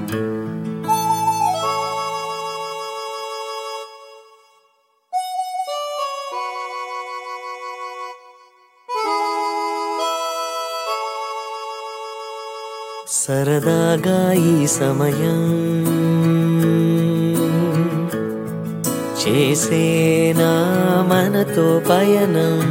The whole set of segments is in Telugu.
సరదాగా ఈ సమయం చేసేనా మనతో పయనం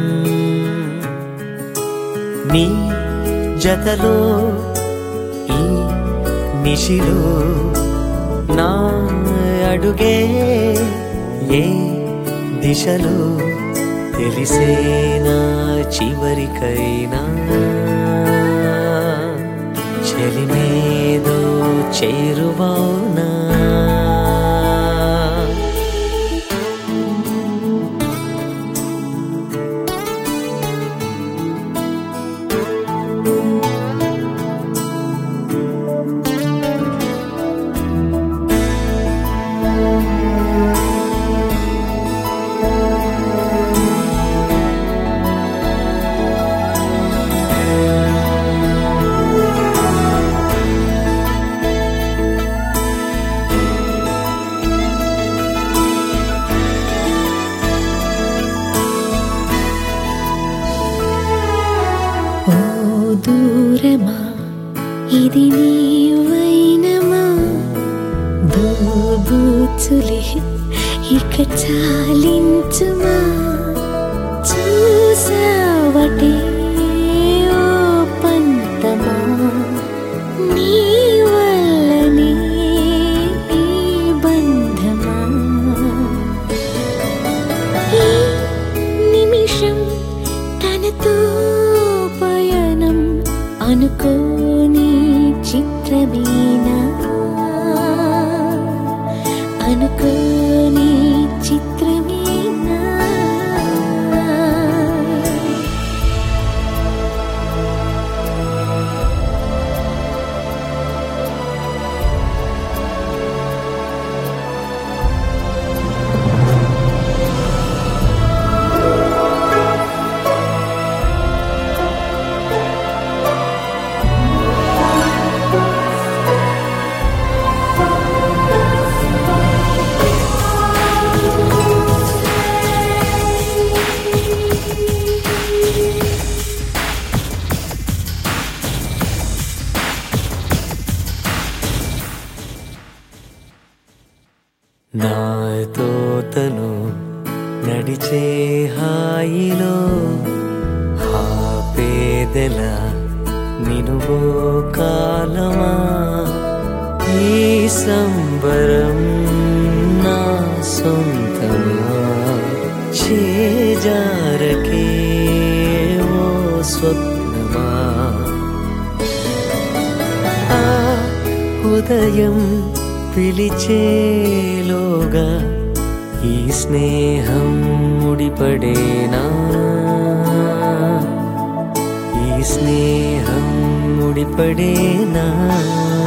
నీ జతలో ఈ నిశిలో నా అడుగే ఏ దిశలో తెలిసేనా చివరికైనా చెలిమేదో చేరువౌనా ఓ దూరమా ఇది నీవైనమా దోబూచులే ఇక చాలించుమా చూసావటే ఓ పంతమా నీ వల్లనే ఈ బంధమా ఈ నిమిషం తనతో పయనం అనుకోని చిత్రమేనా అనుకోని చిత్రమేనా నాతో తను నడిచే హాయిలో ఆపేదెల నినువో కాలమా ఈ సంబరం నా సొంతమా చేజారకే ఓ స్వప్నమా ఆ ఉదయం పిలిచేలోగా ఈ స్నేహం ముడిపడేనా ఈ స్నేహం ముడిపడేనా